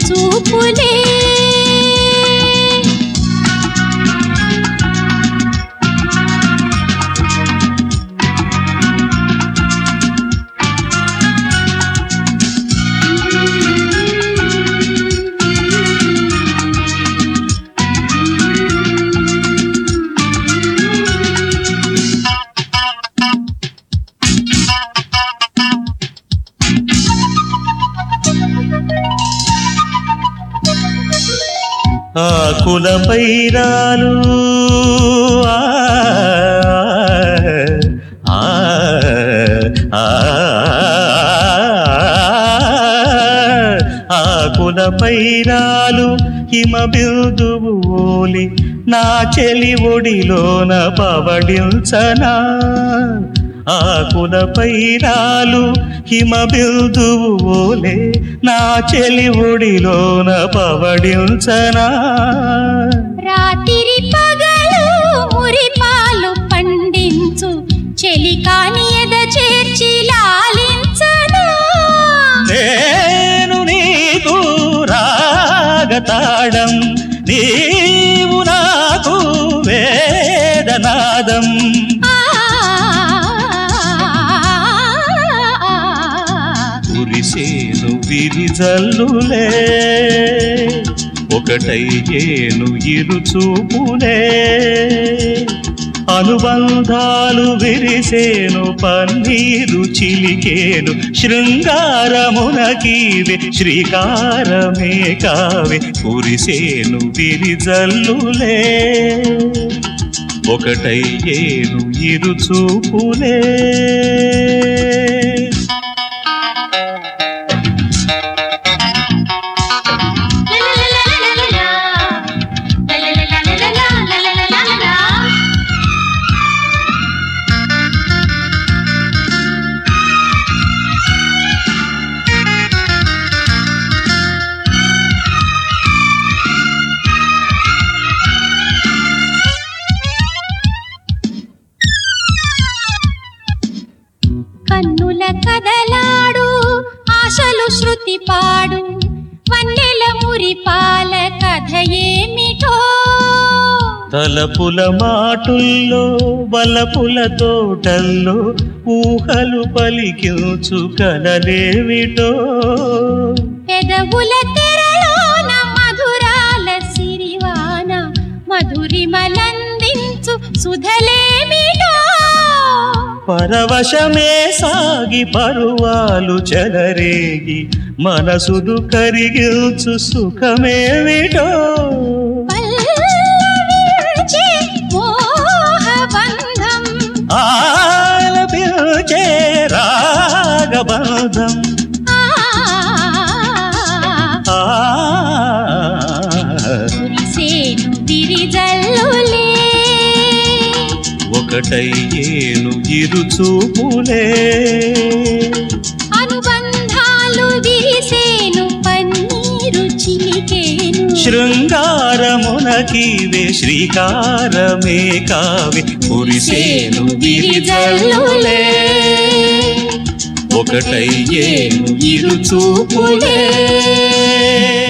చూపులే ఆకుల పైరాలు ఆ, ఆ, ఆ, ఆకుల పైరాలు హిమ బిందువు ఓలి నా చెలి ఒడిలోన పవడించనా ఆకుల పైరాలు హిమ బిందువు ఓలే నా చెలి ఒడిలోన పవడించనా రాత్రి పగలు మురిపాలు పండించు చెలికాని ఎద చేర్చి లాలించను నేను నీకు రాగతాడం నీవు నాకు వేదనాదం ఆ, కురిసేను విరిజల్లులే ఒకటయ్యేను ఇరు చూపులే అనుబంధాలు విరిసేను పన్నీరు చిలికేను శృంగారమునకీవే శ్రీకారమే కావే కురిసేను విరిజల్లులే ఒకటయ్యేను ఇరు చూపులే లలలలలలలా, లలలలలలలా, లలలలలలా. కన్నుల కదలాడు ఆశలు శృతి పాడు వన్నెల మురిపాల కథ ఏమిటో తలపుల మాటుల్లో వలపుల తోటల్లో ఊహలు పలికించు కలలేమిటో పెదవుల తెరలోన మధురాల సిరివాన మధురిమలందించు సుధలేమిటో పరవశమే సాగి పరువాలు చెలరేగి మనసుదు కరిగిల్చు సుఖమేమిటో పల్లవించే మోహబంధం ఆలపించే రాగబంధం ఆ ఆ కురిసేను విరిజల్లులే ఒకటయ్యేను ఇరు చూపులే అనుబంధాలు విరిసేను పన్నీరు చిలికేను శృంగారమునకీవే శ్రీకారమే కావే కురిసేను విరిజల్లులే ఒకటయ్యేను ఇరు చూపులే